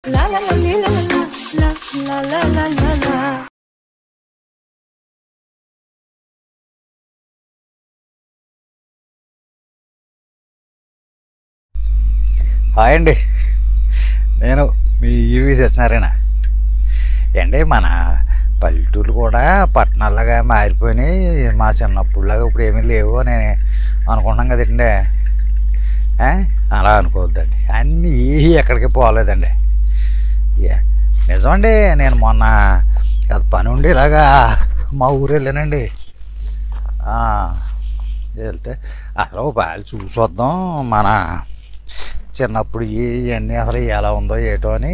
La la la li, la la la la la la la la. Hi అండి నేను మీ EV Satyanarayana ఏంటి మన పల్లెటూర్లు కూడా పట్టణాల్లాగా మారిపోయినాయి మా చిన్నప్పుడులాగా ఇప్పుడు ఏమీ లేవు అని అనుకుంటున్నాం కదండి ఆ? అలా అనుకోవద్దండి అన్నీ ఏ ఎక్కడికి పోలేదండి ఏ- నిజమండి నేను మొన్న అది పని ఉండి ఇలాగా మా ఊరు వెళ్ళానండి ఆ, వెళ్తే అసలు ఒక పాలు చూసి వద్దాం మన చిన్నప్పుడు ఇవన్నీ అసలు ఎలా ఉందో ఏటో అని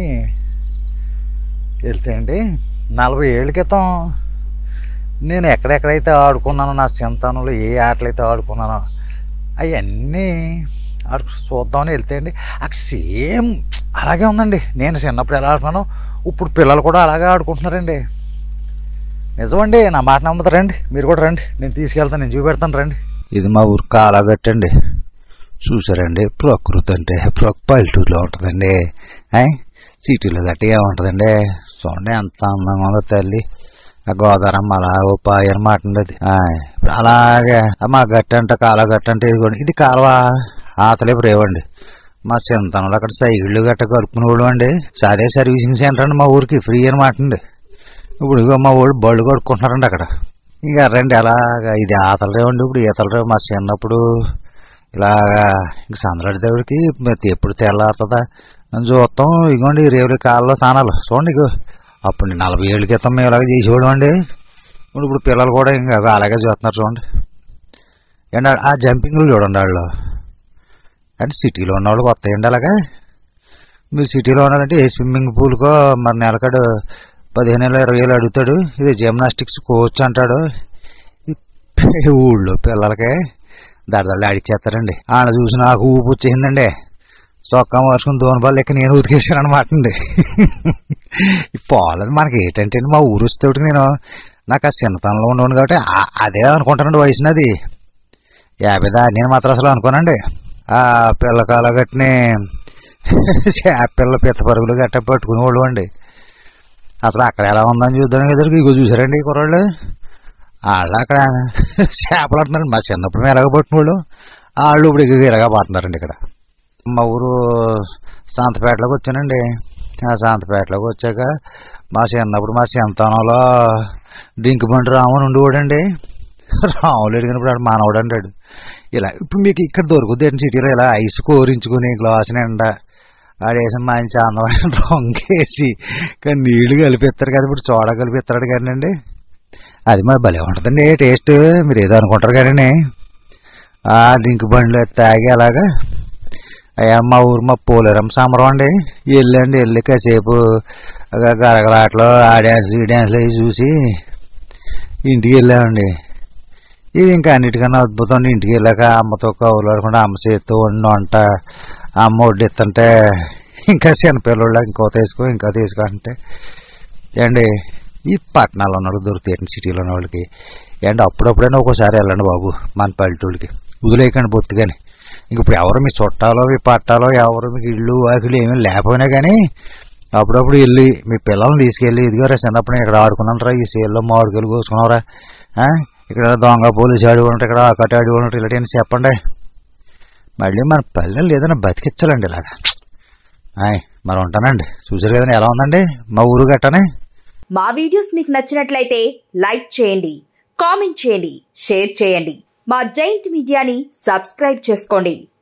వెళ్తే అండి నలభై ఏళ్ళ క్రితం నేను ఎక్కడెక్కడైతే ఆడుకున్నానో నా చింతనలో ఏ ఆటలైతే ఆడుకున్నానో అవన్నీ ఆడు చూద్దామని వెళ్తే అండి అక్కడ సేమ్ అలాగే ఉందండి నేను చిన్నప్పుడు ఎలా ఆడుకున్నానో ఇప్పుడు పిల్లలు కూడా అలాగే ఆడుకుంటున్నారండి నిజమండి నా మాట నమ్ముతారండి మీరు కూడా రండి నేను తీసుకెళ్తాను నేను చూపెడతాను రండి ఇది మా ఊరు కాలాగట్టండి చూసారండి ప్రకృతి అంటే ప్రకృతి పల్లెటూరులో ఉంటుందండి ఆయ్ సిటీలో గట్టి ఏముంటుందండి చూడండి ఎంత అందంగా ఉందో తల్లి ఆ గోదావరమ్మ అలా ఓ పాయన మాట ఉండదు ఆయ్, ఇప్పుడు అలాగే ఆ మా గట్టి అంటే కాలా గట్టి అంటే ఇదిగోండి ఇది కాలువ ఆతలే రేవండి మా చింతనలో అక్కడ సైకిళ్ళు గట్ట కలుపుకునేవాడు అండి అదే సర్వీసింగ్ సెంటర్ అండి మా ఊరికి ఫ్రీ అనమాట అండి ఇప్పుడు ఇగో మా ఊళ్ళు బళ్ళు కొడుకుంటున్నారండి అక్కడ ఇక రండి అలాగా ఇది ఆతల రేవండి ఇప్పుడు ఈతల రేవు మా చిన్నప్పుడు ఇలాగా ఇంక సందడి దేవుడికి మరి ఎప్పుడు తెల్లారుతుందా అని చూస్తాం ఇగోండి ఈ రేవుల కాళ్ళలో స్నానాలు చూడండి ఇగో అప్పుడు నేను నలభై ఏళ్ళ క్రితం మేము ఇలాగ చేసేవాడు అండి ఇప్పుడు ఇప్పుడు పిల్లలు కూడా ఇంకా అలాగే చూస్తున్నారు చూడండి అండ్ ఆ జంపింగ్లు చూడండి వాళ్ళు అంటే సిటీలో ఉన్న వాళ్ళకి వస్తాయండి అలాగా మీరు సిటీలో ఉన్నారంటే ఏ స్విమ్మింగ్ పూల్కో మరి నెలకాడు పదిహేను వేల ఇరవై వేలు అడుగుతాడు ఇది జిమ్నాస్టిక్స్ కోచ్ అంటాడు ఈ ఊళ్ళో పిల్లలకి దడదళ్ళు ఆడిచ్చేస్తారండి ఆడ చూసి నాకు ఊపు వచ్చేసిందండి చొక్కా మార్చుకుని దోని బాల్ లెక్క నేను ఉతికేసాను అనమాట అండి పోలేదు మనకి ఏంటంటే మా ఊరు వచ్చేటోటికి నేను నాకు ఆ చిన్నతనంలో ఉండను కాబట్టి ఆ- అదే అనుకుంటానండి వయసునది యాభై దా నేను మాత్రం అసలు అనుకోనండి ఆ పిల్లకాల గట్టిని పిల్ల పిత్త పరుగులు గట్ట పట్టుకునేవాళ్ళు అండి అసలు అక్కడ ఎలా ఉందని చూద్దాం ఎదురుకి ఇగో చూసారండి ఈ కుర్రాళ్ళు వాళ్ళు అక్కడ చేపలు అంటున్నారు మా చిన్నప్పుడు మేము ఎలాగ పట్టినోళ్ళు వాళ్ళు ఇప్పుడు ఇక ఇలాగా పడుతున్నారండి ఇక్కడ మా ఊరు శాంతపేటలోకి వచ్చానండి ఆ శాంతపేటలోకి వచ్చాక మా చిన్నప్పుడు మా చింతనంలో డింక్ బండి రాముని ఉండేవాడండి రాములు అడిగినప్పుడు ఆడు మానవుడు అంటాడు ఇలా ఇప్పుడు మీకు ఇక్కడ దొరుకుద్ది ఏంటి సిటీలో ఇలా ఐస్ కోరించుకుని గ్లాస్ నిండా ఆడేసిన మంచి అందమైన రంగేసి కానీ నీళ్లు కలిపిస్తారు కదా ఇప్పుడు సోడా కలిపిస్తాడు కానండి అది మరి భలే ఉంటుందండి టేస్ట్ మీరు ఏదో అనుకుంటారు కానీ ఆ డ్రింక్ బండ్లు తాగి అలాగా అయ్యా మా ఊరు మా పోలేరమ్మ సమరం అండి వెళ్ళండి వెళ్ళి కాసేపు ఆ గరగలాటలో ఆ డ్యాన్స్లు ఈ డ్యాన్స్లు అవి చూసి ఇంటికి వెళ్ళామండి ఇది ఇంకా అన్నిటికన్నా అద్భుతం అండి ఇంటికి వెళ్ళాక అమ్మతో కౌలాడకుండా అమ్మ చేత్తో వండి వంట అమ్మ వడ్డిస్తుంటే ఇంకా చిన్నపిల్లల ఇంకో తీసుకో ఇంకా తీసుకో అంటే ఏండి ఈ పట్టణాల్లో ఉన్న వాళ్ళకి దొరుకుతాయి సిటీలో ఉన్న వాళ్ళకి ఏంటి అప్పుడప్పుడైనా ఒక్కోసారి వెళ్ళండి బాబు మన పల్లెటూళ్ళకి వదిలేయకండి బొత్తుగాని ఇంక ఇప్పుడు ఎవరు మీ చుట్టాలో మీ పట్టాలో ఎవరు మీకు ఇళ్ళు వాకిలు ఏమీ లేకపోయినా కానీ అప్పుడప్పుడు వెళ్ళి మీ పిల్లల్ని తీసుకెళ్ళి ఇదిగో రా చిన్నప్పుడు నేను ఇక్కడ ఆడుకున్నాను రా ఈ సేల్లో మామిడికాయలు కోసుకున్నావురా ఆ? ఇక్కడ దొంగ పోలీసు ఆడి ఉంటారు ఇక్కడ ఆకట ఆడి ఉంటారు ఇలాంటివన్నీ చెప్పండి మళ్ళీ మన పల్లెలు ఏదైనా బతికించాలండి ఇలాగా ఆయ్ మరి ఉంటానండి చూసారు కదండి ఎలా ఉందండి మా ఊరు గట్టనే మా వీడియోస్ మీకు నచ్చినట్లయితే లైక్ చేయండి కామెంట్ చేయండి షేర్ చేయండి మా జైంట్ మీడియాని సబ్స్క్రైబ్ చేసుకోండి